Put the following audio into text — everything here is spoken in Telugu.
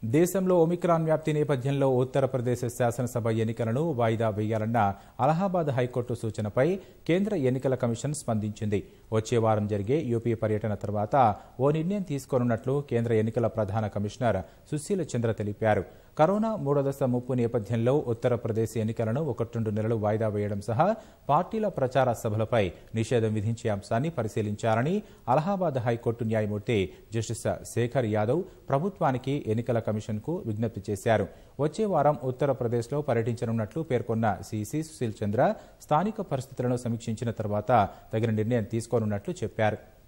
దేశంలో ఒమిక్రాన్ వ్యాప్తి నేపథ్యంలో ఉత్తరప్రదేశ్ శాసనసభ ఎన్నికలను వాయిదా వేయాలన్న అలహాబాద్ హైకోర్టు సూచనపై కేంద్ర ఎన్నికల కమిషన్ స్పందించింది వచ్చే వారం జరిగే యూపీ పర్యటన తర్వాత ఓ నిర్ణయం తీసుకోనున్నట్లు కేంద్ర ఎన్నికల ప్రధాన కమిషనర్ సుశీల్ చంద్ర తెలిపారు కరోనా మూడో దశ ముప్పు నేపథ్యంలో ఉత్తరప్రదేశ్ ఎన్నికలను ఒకటి రెండు నెలలు వాయిదా వేయడం సహా పార్టీల ప్రచార సభలపై నిషేధం విధించే అంశాన్ని పరిశీలించాలని అలహాబాద్ హైకోర్టు న్యాయమూర్తి జస్టిస్ శేఖర్ యాదవ్ ప్రభుత్వానికి ఎన్నికల కమిషన్కు విజ్ఞప్తి చేశారు వచ్చే వారం ఉత్తరప్రదేశ్లో పర్యటించనున్నట్లు పేర్కొన్న సీసీ సుశీల్ చంద్ర స్థానిక పరిస్థితులను సమీక్షించిన తర్వాత తగిన నిర్ణయం తీసుకోనున్నట్లు చెప్పారు